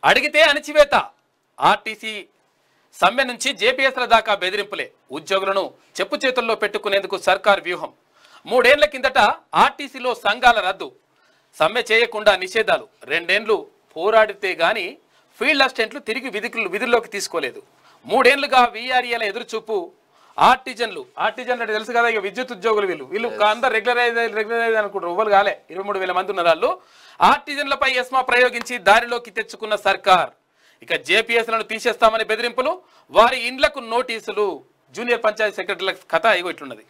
అడిగితే అణచివేత ఆర్టీసీ సమ్మె నుంచి జేపీఎస్ల దాకా బెదిరింపులే ఉద్యోగులను చెప్పు చేతుల్లో పెట్టుకునేందుకు సర్కార్ వ్యూహం మూడేళ్ల కిందట ఆర్టీసీలో సంఘాల రద్దు సమ్మె చేయకుండా నిషేధాలు రెండేండ్లు పోరాడితే గాని ఫీల్డ్ అసిస్టెంట్లు తిరిగి విధులు విధుల్లోకి తీసుకోలేదు మూడేళ్లుగా వీఆర్ఏల ఎదురుచూపు ఆర్టిజన్లు ఆర్టిజన్లు అంటే తెలుసు కదా ఇక విద్యుత్ ఉద్యోగులు వీళ్ళు వీళ్ళు అందరు రెగ్యులరైజ్ రెగ్యులరైజ్ అనుకుంటారు ఎవ్వరు కాలే ఇరవై మూడు వేల మంది ఉన్నారు వాళ్ళు ఆర్టిజన్లపై ఎస్మా ప్రయోగించి దారిలోకి తెచ్చుకున్న సర్కార్ ఇక జేపీఎస్లను తీసేస్తామని బెదిరింపులు వారి ఇండ్లకు నోటీసులు జూనియర్ పంచాయతీ సెక్రటరీల కథ ఇగో ఇట్లున్నది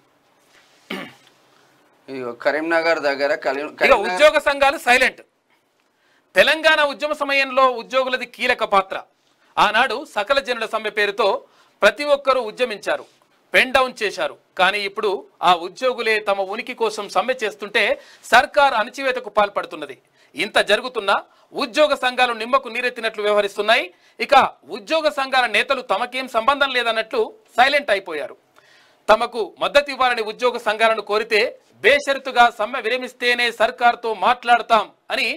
ఇదిగో కరీంనగర్ దగ్గర కరీం- ఇక కరీంనగర్ ఉద్యోగ సంఘాలు సైలెంట్ తెలంగాణ ఉద్యమ సమయంలో ఉద్యోగులది కీలక పాత్ర ఆనాడు సకల జనుల సమ్మె పేరుతో ప్రతి ఒక్కరూ ఉద్యమించారు పెన్ డౌన్ చేశారు కానీ ఇప్పుడు ఆ ఉద్యోగులే తమ ఉనికి కోసం సమ్మె చేస్తుంటే సర్కార్ అణచివేతకు పాల్పడుతున్నది ఇంత జరుగుతున్నా ఉద్యోగ సంఘాలు నిమ్మకు నీరెత్తినట్లు వ్యవహరిస్తున్నాయి ఇక ఉద్యోగ సంఘాల నేతలు తమకేం సంబంధం లేదన్నట్లు సైలెంట్ అయిపోయారు తమకు మద్దతు ఇవ్వాలని ఉద్యోగ సంఘాలను కోరితే బేషరతుగా సమ్మె విరమిస్తేనే సర్కార్తో మాట్లాడతాం అని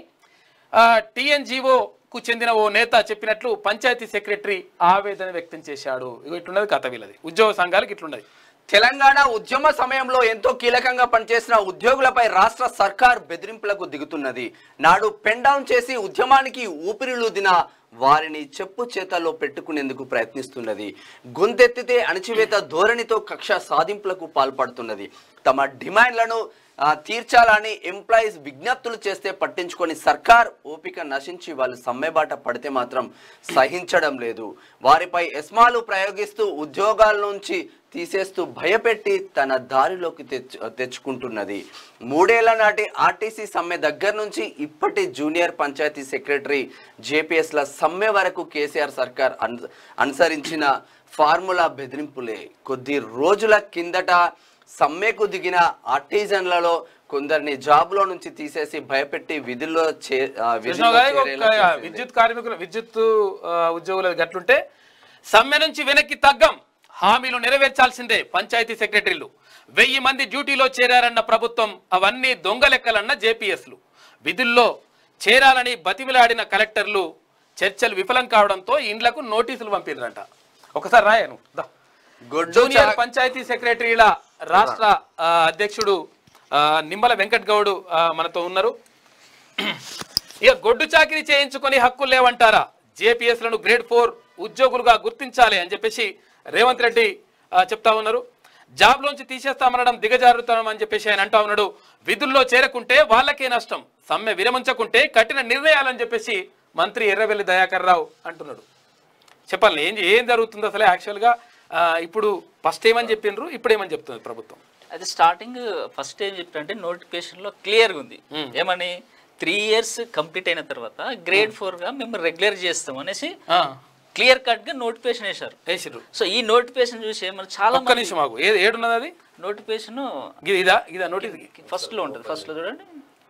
టీఎన్జీఓకు చెందిన ఓ నేత చెప్పినట్లు పంచాయతీ సెక్రటరీ ఆవేదన వ్యక్తం చేశాడు ఇగో ఇట్లున్నది కథ వీళ్ళది ఉద్యోగ సంఘాలకు ఇట్లున్నది తెలంగాణ ఉద్యమ సమయంలో ఎంతో కీలకంగా పనిచేసిన ఉద్యోగులపై రాష్ట్ర సర్కార్ బెదిరింపులకు దిగుతున్నది నాడు పెన్ డౌన్ చేసి ఉద్యమానికి ఊపిరిలూదిన వారిని చెప్పు చేతల్లో పెట్టుకునేందుకు ప్రయత్నిస్తున్నది గొంతెత్తితే అణచివేత ధోరణితో కక్ష సాధింపులకు పాల్పడుతున్నది తమ డిమాండ్లను ఆ, తీర్చాలని ఎంప్లాయీస్ విజ్ఞప్తులు చేస్తే పట్టించుకొని సర్కార్ ఓపిక నశించి వాళ్ళు సమ్మెబాట పడితే మాత్రం సహించడం లేదు వారిపై ఎస్మాలు ప్రయోగిస్తూ ఉద్యోగాల నుంచి తీసేస్తూ భయపెట్టి తన దారిలోకి తెచ్చు తెచ్చుకుంటున్నది మూడేళ్ల నాటి ఆర్టీసీ సమ్మె దగ్గర నుంచి ఇప్పటి జూనియర్ పంచాయతీ సెక్రటరీ జేపీఎస్ల సమ్మె వరకు కేసీఆర్ సర్కార్ అను అనుసరించిన ఫార్ములా బెదిరింపులే కొద్ది రోజుల కిందట సమ్మెకు దిగిన ఆర్టిజన్లలో కొందరిని జాబ్లో నుంచి తీసేసి భయపెట్టి విధుల్లో చే ఆ, విధుల్లో కృష్ణగారు చేరేలా ఒక చేసింది. విద్యుత్ కార్మికులు విద్యుత్ ఆ, ఉద్యోగుల గట్లుంటే సమ్మె నుంచి వెనక్కి తగ్గం హామీలు నెరవేర్చాల్సిందే పంచాయతీ సెక్రటరీలు వెయ్యి మంది డ్యూటీలో చేరారన్న ప్రభుత్వం అవన్నీ దొంగ లెక్కలన్న జేపీఎస్లు విధుల్లో చేరాలని బతిమిలాడిన కలెక్టర్లు చర్చలు విఫలం కావడంతో ఇండ్లకు నోటీసులు పంపిర్రంట ఒకసారి రాయను దా. గొడ్డు జూనియర్ చా- పంచాయతీ సెక్రటరీల రాష్ట్ర ఆ, అధ్యక్షుడు ఆ, నిమ్మల వెంకట్ గౌడ్ ఆ, మనతో ఉన్నారు ఇక గొడ్డు చాకిరీ చేయించుకొని హక్కులు లేవంటారా జేపీఎస్ లను గ్రేడ్ ఫోర్ ఉద్యోగులుగా గుర్తించాలి అని చెప్పేసి రేవంత్ రెడ్డి ఆ, చెప్తా ఉన్నారు జాబ్ లోంచి తీసేస్తామనడం దిగజారుతాం అని చెప్పేసి ఆయన అంటా ఉన్నాడు విధుల్లో చేరకుంటే వాళ్ళకే నష్టం సమ్మె విరమించకుంటే కఠిన నిర్ణయాలని చెప్పేసి మంత్రి ఎర్రవెల్లి దయాకర్ రావు అంటున్నాడు చెప్పాలి ఏం ఏం జరుగుతుంది అసలే యాక్చువల్గా ఆ, ఇప్పుడు ఫస్ట్ ఏమని చెప్పిండ్రు ఇప్పుడు ఏమని చెప్తుంది ప్రభుత్వం అయితే స్టార్టింగ్ ఫస్ట్ ఏం చెప్పారంటే నోటిఫికేషన్ లో క్లియర్ గా ఉంది ఏమని త్రీ ఇయర్స్ కంప్లీట్ అయిన తర్వాత గ్రేడ్ ఫోర్ గా మేము రెగ్యులర్ చేస్తాం అనేసి ఆ, క్లియర్ కట్ గా నోటిఫికేషన్ వేశారు వేసిర్రు సో ఈ నోటిఫికేషన్ చూసి ఏమన్నా చాలా ఒక్క నిమిషం మాకు ఏ ఏడున్నది అది నోటిఫికేషన్ ఇది- ఇదా ఇదా నోటీస్ ఫస్ట్ లో ఉంటుంది ఫస్ట్ లో చూడండి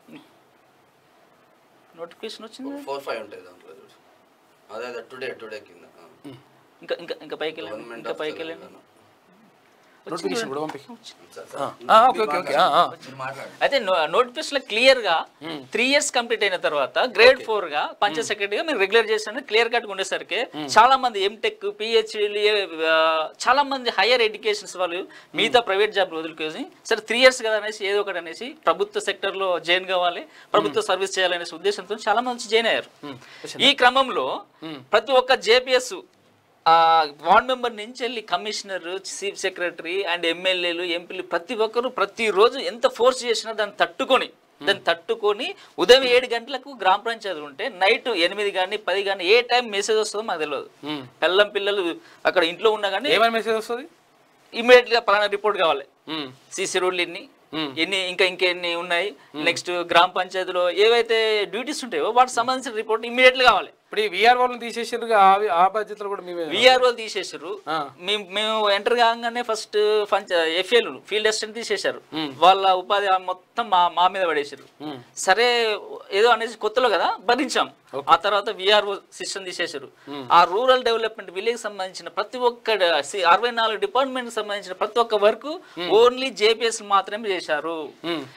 నోటిఫికేషన్ వచ్చింది ఫోర్ ఫైవ్ ఉంటాయి దాంట్లో చూడు. అదే అదే టుడే టుడే కింద ఆ. ఇంకా ఇంకా ఇంకా పైకి వెళ్ళండి గవర్నమెంట్ ఇంకా ఆఫ్ పైకి వెళ్ళండి తెలంగాణ. నోటిఫికేషన్ కూడా పంపి సరే, ఆ, సరే. ఆ, ఓకే ఓకే ఓకే ఆ, ఆ. మీరు మాట్లాడండి అయితే నోటిఫికేషన్ లో క్లియర్ గా త్రీ ఇయర్స్ కంప్లీట్ అయిన తర్వాత గ్రేడ్ ఫోర్ గా పంచాయత్ సెక్రటరీగా మీరు రెగ్యులర్ చేసిన క్లియర్ కట్ ఉండేసరికి చాలా మంది ఎంటెక్ పిహెచ్డి చాలా మంది హైయర్ ఎడ్యుకేషన్స్ వాళ్ళు మిగతా ప్రైవేట్ జాబ్ వదులుకొని సరే త్రీ ఇయర్స్ కదా అనేసి ఏదో ఒకటి అనేసి ప్రభుత్వ సెక్టర్ లో జాయిన్ కావాలి ప్రభుత్వ సర్వీస్ చేయాలనే ఉద్దేశంతో చాలా మంది జాయిన్ అయ్యారు ఈ క్రమంలో ప్రతి ఒక్క జేపీఎస్ వార్డ్ మెంబర్ నుంచి వెళ్ళి కమిషనర్ చీఫ్ సెక్రటరీ అండ్ ఎమ్మెల్యేలు ఎంపీలు ప్రతి ఒక్కరు ప్రతిరోజు ఎంత ఫోర్స్ చేసినా దాన్ని తట్టుకొని దాన్ని తట్టుకొని ఉదయం ఏడు గంటలకు గ్రామ పంచాయతీ ఉంటే నైట్ ఎనిమిది కానీ పది కానీ ఏ టైం మెసేజ్ వస్తుందో మాకు తెలియదు మ్మ్. పిల్లం పిల్లలు అక్కడ ఇంట్లో ఉన్నా కానీ ఏమని మెసేజ్ వస్తుంది ఇమీడియట్ గా పలానా రిపోర్ట్ కావాలి ఉమ్, సీసీ రోడ్లు ఎన్ని మ్మ్. ఎన్ని ఇంకా ఇంకెన్ని ఉన్నాయి నెక్స్ట్ గ్రామ పంచాయతీలో ఏవైతే డ్యూటీస్ ఉంటాయో వాటికి సంబంధించిన రిపోర్ట్ ఇమీడియట్ గా కావాలి ఇప్పుడు ఈ విఆర్ వాళ్ళని తీసేసారు ఆ- ఆ బాధ్యతలు కూడా మేమే విఆర్ఓ తీసేసారు ఆ. మేము మేము ఎంటర్ కాగానే ఫస్ట్ ఎఫ్ఏలు ఫీల్డ్ అసిస్టెంట్ తీసేశారు వాళ్ళ ఉపాధి మొత్తం మా మా మీద పడేసారు మ్మ్. సరే ఏదో అనేసి కొత్తలో కదా భరించాం ఆ తర్వాత విఆర్ఓ సిస్టమ్ తీసేశారు ఆ రూరల్ డెవలప్మెంట్ విలేజ్ సంబంధించిన ప్రతి ఒక్క సి- అరవై నాలుగు డిపార్ట్మెంట్ సంబంధించిన ప్రతి ఒక్క వర్క్ ఓన్లీ జేపీఎస్ మాత్రమే చేశారు ఉమ్,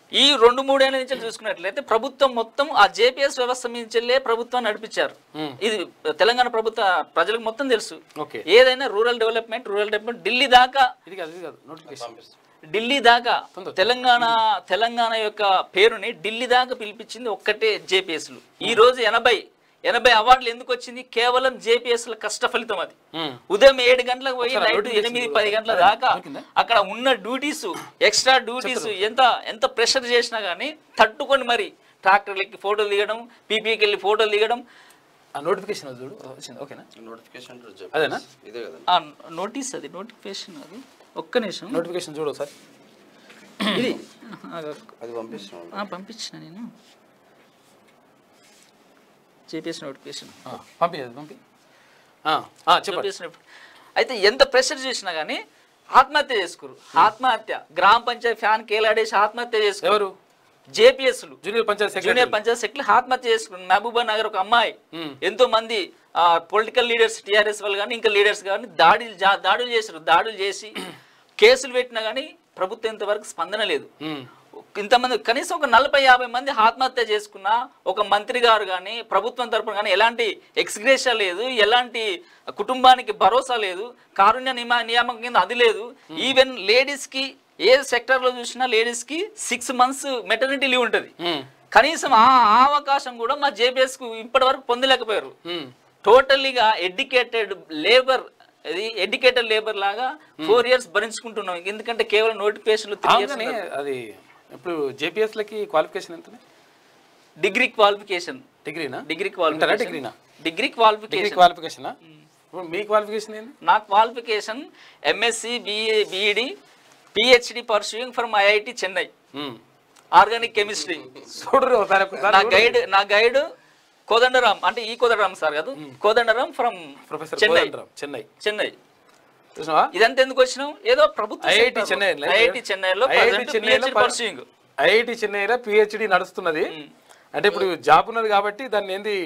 ఈ రెండు మూడేళ్ల నుంచి చూసుకున్నట్లయితే ప్రభుత్వం మొత్తం ఆ జేపీఎస్ వ్యవస్థ నుంచి ప్రభుత్వం నడిపించారు ఇది తెలంగాణ ప్రభుత్వ ప్రజలకు మొత్తం తెలుసు ఓకే ఏదైనా rural development rural development Delhi దాకా ఇది కాదు ఇది కాదు నోటిఫికేషన్ ఢిల్లీ దాకా తెలంగాణ తెలంగాణ యొక్క పేరుని ఢిల్లీ దాకా పిలిపించింది ఒక్కటే జేపీఎస్లు ఈ రోజు ఎనభై ఎనభై అవార్డులు ఎందుకు వచ్చింది కేవలం జేపీఎస్ కష్ట ఫలితం అది ఉదయం ఏడు గంటలకు పోయి నైట్ ఎనిమిది పది గంటల దాకా అక్కడ ఉన్న డ్యూటీస్ ఎక్స్ట్రా డ్యూటీస్ ఎంత ఎంత ప్రెషర్ చేసినా కానీ తట్టుకొని మరి ట్రాక్టర్లకి ఫోటోలు దిగడం పీపీకి వెళ్ళి ఫోటోలు దిగడం ఆ నోటిఫికేషన్ చూడు వచ్చింది ఓకేనా నోటిఫికేషన్ అదేనా ఇదే కదా ఆ నోటీస్ అది నోటిఫికేషన్ అది ఒక్క నిమిషం నోటిఫికేషన్ చూడు ఒకసారి ఇది అది పంపిస్తున్నాం ఆ, పంపించిన నేను జేపీఎస్ నోటిఫికేషన్ ఆ, పంపి అది పంపి ఆ, ఆ, చెప్పండి చేసినప్పుడు అయితే ఎంత ప్రెషర్ చేసినా కానీ ఆత్మహత్య చేసుకోరు ఆత్మహత్య గ్రామ పంచాయతీ ఫ్యాన్ కేలాడేసి ఆత్మహత్య చేసుకోరు ఎవరు జేపీఎస్లు junior panchayat secretary junior panchayat secretary ఆత్మహత్య చేసుకున్నారు మహబూబా నగర్ ఒక అమ్మాయి ఎంతో మంది పొలిటికల్ లీడర్స్ టిఆర్ఎస్ వాళ్ళు కానీ ఇంకా లీడర్స్ కానీ దాడులు జా- దాడులు చేశారు దాడులు చేసి కేసులు పెట్టినా కానీ ప్రభుత్వం ఇంతవరకు స్పందన లేదు ఇంతమంది కనీసం ఒక నలభై యాభై మంది ఆత్మహత్య చేసుకున్న ఒక మంత్రి గారు కానీ ప్రభుత్వం తరపున కానీ ఎలాంటి ఎక్స్గ్రేషా లేదు ఎలాంటి కుటుంబానికి భరోసా లేదు కారుణ్య నియమ నియామకం కింద అది లేదు ఈవెన్ లేడీస్ కి ఏ సెక్టర్ లో చూసినా లేడీస్ కి సిక్స్ మంత్స్ మెటర్నిటీ లీవ్ ఉంటుంది కనీసం ఆ ఆ అవకాశం కూడా మా జేబీఎస్ కు ఇప్పటి వరకు పొందలేకపోయారు టోటలీగా ఎడ్యుకేటెడ్ లేబర్ ఇది ఎడ్యుకేటెడ్ లేబర్ లాగా ఫోర్ ఇయర్స్ భరించుకుంటున్నాం ఎందుకంటే కేవలం నోటిఫికేషన్లు త్రీ ఇయర్స్ అవునని అది ఇప్పుడు జేపీఎస్ లకి క్వాలిఫికేషన్ ఎంత డిగ్రీ క్వాలిఫికేషన్ డిగ్రీనా డిగ్రీ ఇంటరా క్వాలిఫికేషన్ డిగ్రీనా డిగ్రీ డిగ్రీ క్వాలిఫికేషన్ క్వాలిఫికేషనా ఇప్పుడు మీ క్వాలిఫికేషన్ ఏంది నా qualification MSc BA BEd PhD pursuing from IIT Chennai మ్మ్. ఆర్గానిక్ కెమిస్ట్రీ చూడరు ఒకసారి ఒకసారి నా గైడ్ నా గైడ్ కోదండరామ్ అంటే ఈ కోదండరామ్ సార్ కాదు కోదండరామ్ ఫ్రమ్ ప్రొఫెసర్ చెన్నై కోదండరామ్ చెన్నై చెన్నై చూసినావా ఇదంతా ఎందుకు వచ్చినాం ఏదో ప్రభుత్వ ఐఐటి చెన్నై ఐఐటి చెన్నైలో ఐఐటి చెన్నైలో పర్సూయింగ్ ఐఐటి చెన్నైలో పిహెచ్డి నడుస్తున్నది అంటే ఇప్పుడు జాబ్ ఉన్నది కాబట్టి దాన్ని ఏంది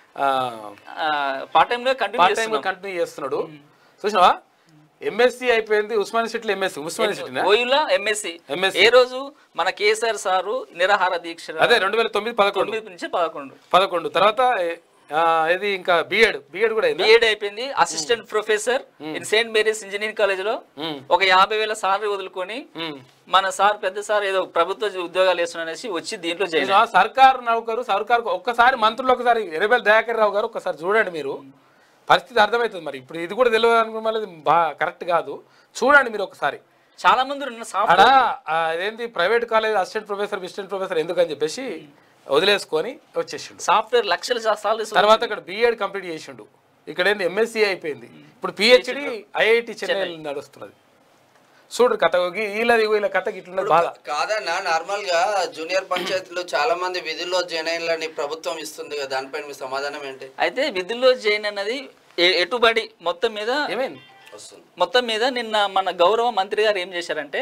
పార్ట్ టైం లో కంటిన్యూ పార్ట్ టైం కంటిన్యూ చేస్తున్నాడు చూసినావా ఎంఎస్సి అయిపోయింది ఉస్మానియా సిటీలో ఎంఎస్సి ఉస్మానియా సిటీనా ఓయూలో ఎంఎస్సి MSc. ఏ రోజు మన కేసీఆర్ సారు నిరాహార దీక్ష అదే రెండు వేల తొమ్మిది పదకొండు తొమ్మిది నుంచి పదకొండు పదకొండు తర్వాత ఆ, ఇది ఇంకా బిఎడ్ బిఎడ్ కూడా అయిందా బిఎడ్ అయిపోయింది assistant professor in Saint Mary's engineering college లో మ్మ్. ఒక యాభై వేల సార్లు వదులుకొని మ్మ్. మన సార్ పెద్ద సార్ ఏదో ప్రభుత్వ ఉద్యోగాలు వేస్తున్నానేసి వచ్చి దీంట్లో జాయిన్ చూసినావా? సర్కారు నౌకరు సర్కారు ఒక్కసారి మంత్రులు ఒకసారి ఎర్రబెల్ దయాకర్ రావు గారు ఒకసారి చూడండి మీరు పరిస్థితి అర్థమవుతుంది మరి ఇప్పుడు ఇది కూడా తెలియదు అనుకున్న మళ్ళీ బా కరెక్ట్ కాదు చూడండి మీరు ఒకసారి చాలా మంది ఉన్న ఆడ సాఫ్ట్వేర్ ఆ, అదేంటి private college assistant professor assistant professor ఎందుకని చెప్పేసి వదిలేసుకొని వచ్చేసిండు సాఫ్ట్వేర్ లక్షల సార్లు తర్వాత ఇక్కడ బిఎడ్ కంప్లీట్ చేసిండు ఇక్కడ ఏంది ఎంఎస్సీ అయిపోయింది ఇప్పుడు పిహెచ్డి ఐఐటి చెన్నై నడుస్తున్నది చూడు కథ ఈ- వీళ్ళది వీళ్ళ కథకి ఇట్లున్నది బాధ కాదన్నా నార్మల్ గా జూనియర్ పంచాయతీలో చాలా మంది విధుల్లో జైన్ ప్రభుత్వం ఇస్తుంది కదా దానిపైన మీ సమాధానం ఏంటి అయితే విధుల్లో జాయిన్ అన్నది ఎ- ఎటుబడి మొత్తం మీద ఏమైంది వస్తుంది మొత్తం మీద నిన్న మన గౌరవ మంత్రి గారు ఏం చేశారంటే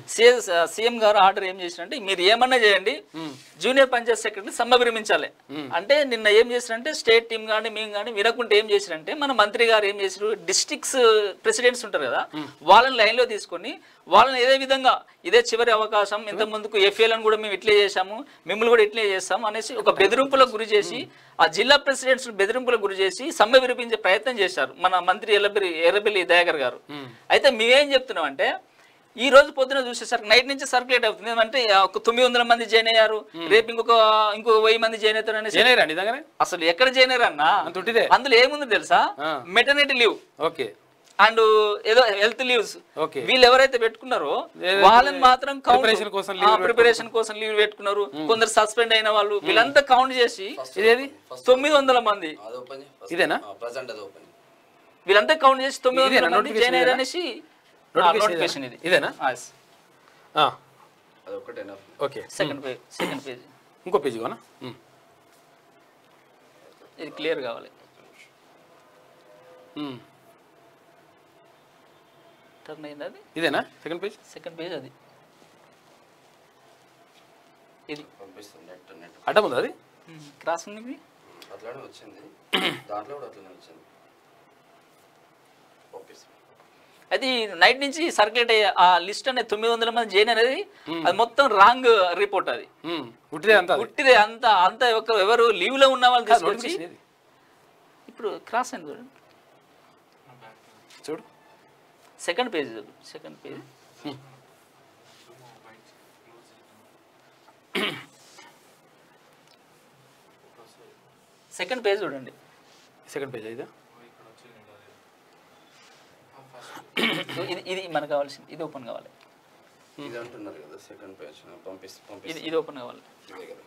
సీఎం గారు ఆర్డర్ ఏం చేశారంటే మీరు ఏమన్నా చేయండి జూనియర్ పంచాయత్ సెక్రటరీ సమ్మె విరమించాలి అంటే నిన్న ఏం చేశారంటే స్టేట్ టీం కానీ మేము కానీ వినకుంటే ఏం చేశారంటే మన మంత్రి గారు ఏం చేశారు డిస్ట్రిక్ట్స్ ప్రెసిడెంట్స్ ఉంటారు కదా వాళ్ళని లైన్ లో తీసుకొని వాళ్ళని ఇదే విధంగా ఇదే చివరి అవకాశం ఇంత ముందుకు ఎఫ్ఏలను కూడా మేము ఇట్లే చేశాము మిమ్మల్ని కూడా ఇట్లే చేస్తాం అనేసి ఒక బెదిరింపులకు గురి చేసి ఆ జిల్లా ప్రెసిడెంట్స్ బెదిరింపులకు గురి చేసి సమ్మె విరిపించే ప్రయత్నం చేశారు మన మంత్రి ఎర్రబెల్లి ఎర్రబెల్లి దయాకర్ గారు అయితే మేమేం చెప్తున్నాం అంటే ఈ రోజు పొద్దున చూసేసరికి నైట్ నుంచి సర్క్యులేట్ అవుతుంది అంటే ఒక తొమ్మిది వందల మంది జాయిన్ అయ్యారు రేపు ఇంకొక ఇంకో వెయ్యి మంది జాయిన్ అవుతారు అనేసి ఏనైరా నిజంగానే అసలు ఎక్కడ జాయిన్ అయ్యారు అన్న అంత ఉట్టిదే అందులో ఏముంది తెలుసా ఆ. మెటర్నిటీ లీవ్ ఓకే అండ్ ఏదో హెల్త్ లీవ్స్ ఓకే వీళ్ళు ఎవరైతే పెట్టుకున్నారో ఏదైతే వాళ్ళని మాత్రం preparation కోసం leave ప్రిపరేషన్ కోసం లీవ్ పెట్టుకున్నారు కొందరు సస్పెండ్ అయిన వాళ్ళు వీళ్ళంతా కౌంట్ చేసి ఇదేది తొమ్మిది వందల మంది అది ఓపెన్ ఇదేనా ప్రజెంట్ అది ఓపెన్ వీళ్ళంతా కౌంట్ చేసి తొమ్మిది వందల ఇదేనా? మంది notification జాయిన్ అయ్యారు ఇదేనా? అనేసి Notification నోటిఫికేషన్ ఇది ఇదేనా ఆ, అది ఒకటేనా okay second page second page ఇంకో పేజీ కోనా ఉమ్. ఇది క్లియర్ కావాలి ఉమ్. టర్న్ అయింది అది ఇదేనా సెకండ్ పేజ్ సెకండ్ పేజ్ అది ఇది పంపిస్తుంది నెట్ నెట్ అడ్డం ఉందా అది క్రాస్ ఉంది ఇది. అట్లానే వచ్చింది దాంట్లో కూడా అట్లనే వచ్చింది పంపిస్తుంది అది నైట్ నుంచి సర్క్యులేట్ అయ్యే ఆ లిస్ట్ అనేది తొమ్మిది వందల మంది జైన్ అనేది అది మొత్తం రాంగ్ రిపోర్ట్ అది ఉమ్, ఉట్టిదే అంతా అది. పుట్టిదే అంత అంత ఒక ఎవరు లీవ్ లో ఉన్న వాళ్ళు తీసుకొచ్చి నోటిఫికేషన్ ఏది? ఇప్పుడు క్రాస్ అయింది చూడండి చూడు second page second page second page చూడండి సెకండ్ పేజ్ ఇదా ఇది ఇది మనకు కావాల్సింది ఇది ఓపెన్ కావాలి ఇది అంటున్నారు కదా సెకండ్ పేజ్ పంపిస్తే ఇది పంపిస్తే ఇది ఓపెన్ కావాలి ఇదే కదా.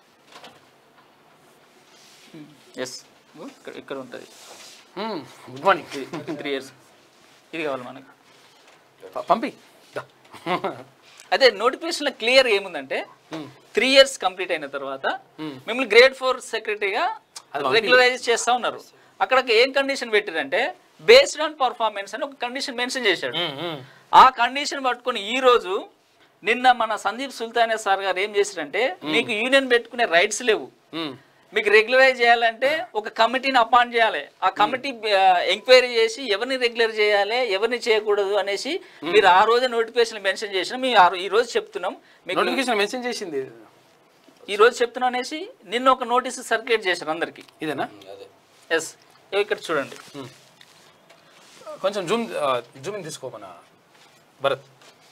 ఎస్ ఇక్కడ ఇక్కడ ఉంటుంది గుడ్ మార్నింగ్ త్రీ ఇయర్స్ ఇది కావాలి మనకు ప- పంపి దా. అదే నోటిఫికేషన్ క్లియర్ ఏముందంటే త్రీ ఇయర్స్ కంప్లీట్ అయిన తర్వాత మిమ్మల్ని గ్రేడ్ ఫోర్ సెక్రటరీగా అది పంపి. రెగ్యులరైజ్ చేస్తా ఉన్నారు అక్కడ ఏం కండిషన్ పెట్టారంటే బేస్డ్ ఆన్ పర్ఫార్మెన్స్ అని ఒక కండిషన్ మెన్షన్ చేశాడు ఉమ్, ఉమ్. ఆ కండిషన్ పట్టుకొని ఈ రోజు నిన్న మన సందీప్ సుల్తానే సార్ గారు ఏం చేశారంటే మీకు యూనియన్ పెట్టుకునే రైట్స్ లేవు ఉమ్. మీకు రెగ్యులరైజ్ చేయాలంటే ఒక కమిటీని అపాయింట్ చేయాలి ఆ కమిటీ ఎంక్వైరీ చేసి ఎవరిని రెగ్యులర్ చేయాలి ఎవరిని చేయకూడదు అనేసి మీరు ఆ రోజు నోటిఫికేషన్ మెన్షన్ చేసిన మేము ఆ రో- ఈ రోజు చెప్తున్నాం మీకు నోటిఫికేషన్ మెన్షన్ చేసింది ఈ రోజు చెప్తున్నాం అనేసి నిన్న ఒక నోటీస్ సర్క్యులేట్ చేశారు అందరికి ఇదేనా అదే ఎస్ ఇక్కడ చూడండి కొంచెం జూమ్ జూమ్ ఇన్ తీసుకో మన భరత్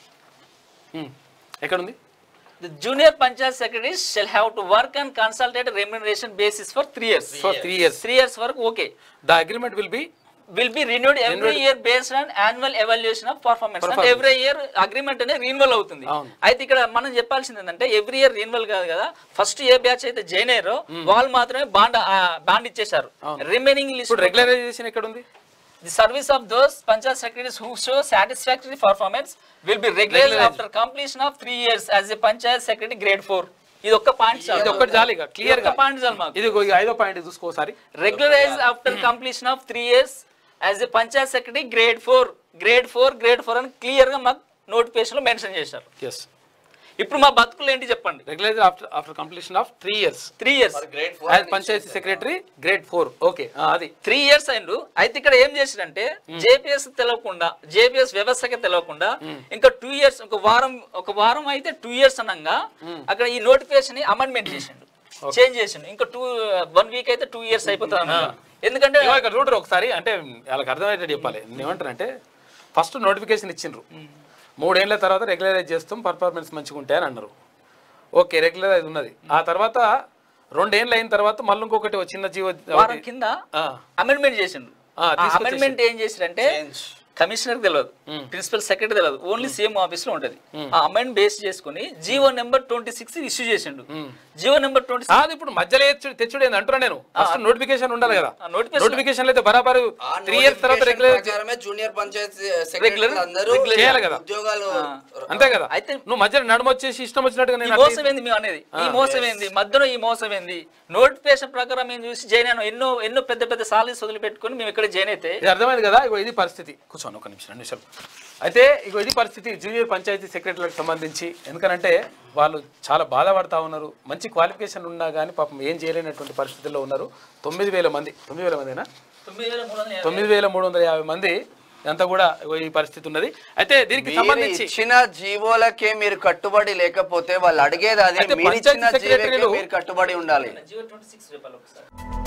ఉమ్. ఎక్కడుంది the junior panchayat secretaries shall have to work and consolidated remuneration basis for three years for three years three years వరకు okay the agreement will be will be renewed every year based on annual evaluation of performance అంటే every year agreement అనేది renewal అవుతుంది అవును. అయితే ఇక్కడ మనం చెప్పాల్సింది ఏంటంటే ఎవ్రీ ఇయర్ రిన్యువల్ కాదు కదా ఫస్ట్ ఏ బ్యాచ్ అయితే జాయిన్ అయ్యారో వాళ్ళు మాత్రమే బాండ్ బాండ్ ఇచ్చేసారు రిమైనింగ్ లిస్ట్ ఇప్పుడు రెగ్యులరైజేషన్ ఎక్కడ ఉంది the service of those panchayat secretaries who show satisfactory performance will be regular after completion of three years as a panchayat secretary grade four ఇది ఒక్క పాయింట్ ఇది ఒక్కటి చాలు ఇక క్లియర్ గా పాయింట్ చాలు మాకు ఇది ఇగో ఈ ఐదో పాయింట్ చూసుకో ఒకసారి regularize after completion of three years as a panchayat secretary grade four grade four grade four అని క్లియర్ గా మాకు నోటిఫికేషన్ లో మెన్షన్ చేశారు ఎస్ ఇప్పుడు మా బతుకులు ఏంటి చెప్పండి regularize after after completion of three years three years grade as panchayati secretary grade four okay అది త్రీ ఇయర్స్ అయిండు అయితే ఇక్కడ ఏం చేసిరంటే జేపీఎస్ తెలియకుండా జేపీఎస్ వ్యవస్థకి తెలియకుండా ఇంకా టూ ఇయర్స్ ఒక వారం ఒక వారం అయితే టూ ఇయర్స్ అనగా అక్కడ ఈ నోటిఫికేషన్ అమెండ్మెంట్ చేసిండు చేంజ్ చేసిండు ఇంకా టూ వన్ వీక్ అయితే టూ ఇయర్స్ అయిపోతుంది అన్నమాట. ఎందుకంటే ఇగో ఇక్కడ చూడరు ఒకసారి అంటే వాళ్ళకి అర్థమయ్యేటట్టు చెప్పాలి నేను ఏమంటానంటే ఫస్ట్ నోటిఫికేషన్ ఇచ్చిండ్రు మూడేళ్ల తర్వాత రెగ్యులరైజ్ చేస్తాం పర్ఫార్మెన్స్ మంచిగా ఉంటాయి అని అన్నారు ఓకే రెగ్యులరైజ్ ఉన్నది ఆ తర్వాత రెండేళ్ళు అయిన తర్వాత మళ్ళీ ఇంకొకటి ఓ చిన్న జీవో వారం కింద ఆ, అమెండ్మెంట్ చేసిండు ఆ, తీసుకొచ్చేసి- అమెండ్మెంట్ ఏం చేసిరంటే కమిషనర్ తెలియదు ప్రిన్సిపల్ సెక్రటరీ తెలియదు ఓన్లీ సీఎం ఆఫీస్ లో ఉంటది ఆ అమెండ్ బేస్ చేసుకుని GO number twenty six issue చేసిండు జీవో నెంబర్ ట్వంటీ అది ఇప్పుడు మధ్యలో తెచ్చు- తెచ్చుడు ఏంది అంటున్నా నేను ఫస్ట్ నోటిఫికేషన్ ఉండాలి కదా ఆ, notification- నోటిఫికేషన్ అయితే బరాబర్ ఆ త్రీ ఇయర్స్ తర్వాత notification రెగ్యులర్ ప్రకారమే జూనియర్ పంచాయత్ సెక్రటరీలు అందరూ చేయాలి కదా. ఉద్యోగాలు అంతే కదా అయితే నువ్వు మధ్యలో నడుమ వచ్చేసి ఇష్టం వచ్చినట్టుగా ఈ నేను మోసం ఏంది మేము అనేది ఈ మోసం ఏంది మధ్యలో ఈ మోసం ఏంది నోటిఫికేషన్ ప్రకారం మేము చూసి జాయిన్ అయినాం ఎన్నో ఎన్నో పెద్ద పెద్ద సాలరీస్ వదిలిపెట్టుకుని మేము ఇక్కడ జాయిన్ అయితే ఇది అర్థమైంది కదా ఇగో ఇది పరిస్థితి కూర్చోండి ఒక నిమిషం రెండు నిమిషాలు అయితే ఇగో ఇది పరిస్థితి జూనియర్ పంచాయతీ సెక్రటరీలకు సంబంధించి ఎందుకనంటే వాళ్ళు చాలా బాధపడతా ఉన్నారు మంచి క్వాలిఫికేషన్ ఉన్నా కానీ పాపం ఏం చేయలేనటువంటి పరిస్థితుల్లో ఉన్నారు తొమ్మిది వేల మంది తొమ్మిది వేల మందినా తొమ్మిది వేల మూడు వందల తొమ్మిది వేల మూడు వందల యాభై మంది అంతా కూడా ఇగో ఈ పరిస్థితి ఉన్నది అయితే దీనికి మీరు సంబంధించి ఇచ్చిన జీవోలకే మీరు కట్టుబడి లేకపోతే వాళ్ళు అడిగేది అదే అయితే మీరు పంచాయతీ ఇచ్చిన జీవోకే సెక్రటరీలు- మీరు కట్టుబడి ఉండాలి జీవో ట్వంటీ సిక్స్ చెప్పాలి ఒకసారి